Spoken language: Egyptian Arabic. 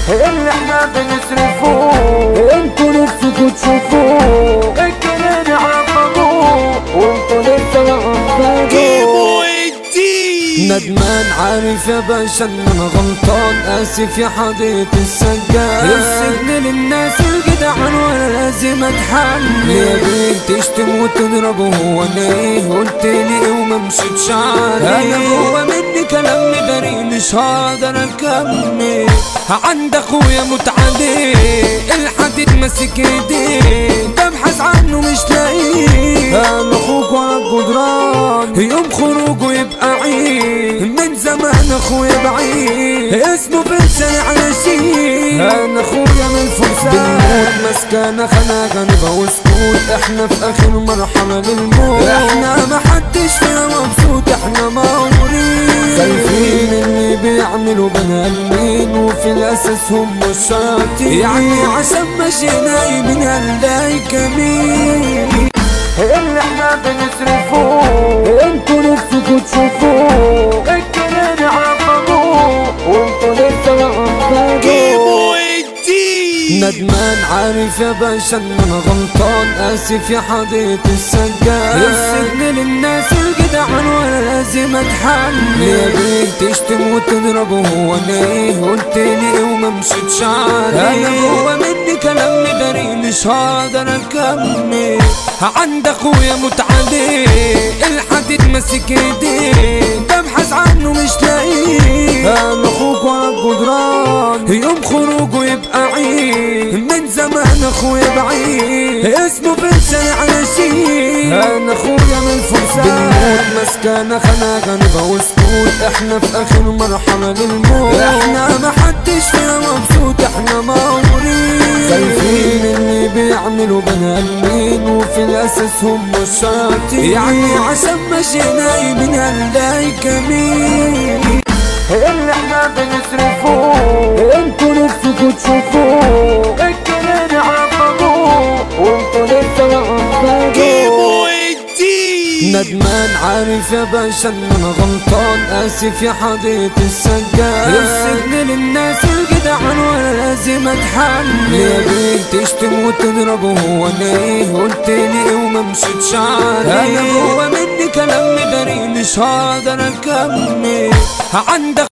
اللي احنا بنصرفوه انتوا نفسكوا تشوفوه الجنان عقبوه وانتوا لسه عقبوه ندمان عارف يا باشا ان انا غلطان اسف يا حضرة السجاد السجن للناس الجدعان وانا لازم اتحمل يا بيه تشتم وتضرب هو انا ايه قلت لي ايه وما مشيتش عليه انا جوا مني كلام بريء مش هقدر اكمل عند اخويا متعدي الحديد ماسك ايديه ببحث عنه مش لاقيه انا اخوك على الجدران يوم خروجه يبقى عيد من زمان اخويا بعيد اسمه بنسان على شيء انا اخويا من الفرسان بنموت مسكانة خناقة نبقى وسكوت احنا في اخر مرحلة للموت احنا ما حدش فينا مبسوط احنا مغرورين خايفين اللي بيعملوا بني ادمين وفي الاساس هم الشياطين يعني عشان ماشيين من هنلاقي كمين اللي احنا بنصرفوه انتوا نفسكوا تشوفوه الجنان عقبوه وانتوا لسه عقبوه ندمان عارف يا باشا ان انا غلطان اسف يا حضرة السجاد السجن للناس الجدعان وانا لازم اتحمل يا بيه تشتم وتضرب هو انا ايه قلت لي ايه وما مشيتش عليه انا جوا مني كلام بريء مش هقدر اكمل عند اخويا متعدي الحديد ماسك ايديه ببحث عنه مش لاقيه انا اخوك على الجدران يوم خروجه يبقى عيد من زمان اخويا بعيد اسمه بنسان على شيء انا اخويا من الفرسان بنموت مسكانة خناقة نبقى وسكوت احنا في اخر مرحلة للموت احنا ما حدش فينا مبسوط احنا مغرورين خايفين اللي بيعملوا بني ادمين وفي الاساس هم الشياطين يعني عشان ماشيين من هنلاقي كمين اللي احنا بنصرفوه انتوا نفسكوا تشوفوه الجنان عقبوه وانتوا لسه عقبوه ندمان عارف يا باشا ان انا غلطان اسف يا حضرة السجاد السجن للناس الجدعان وانا لازم اتحمل يا بيه تشتم وتضرب هو انا ايه قلت لي ايه وما مشيتش عليه انا جوا مني كلام بريء مش هقدر اكمل عند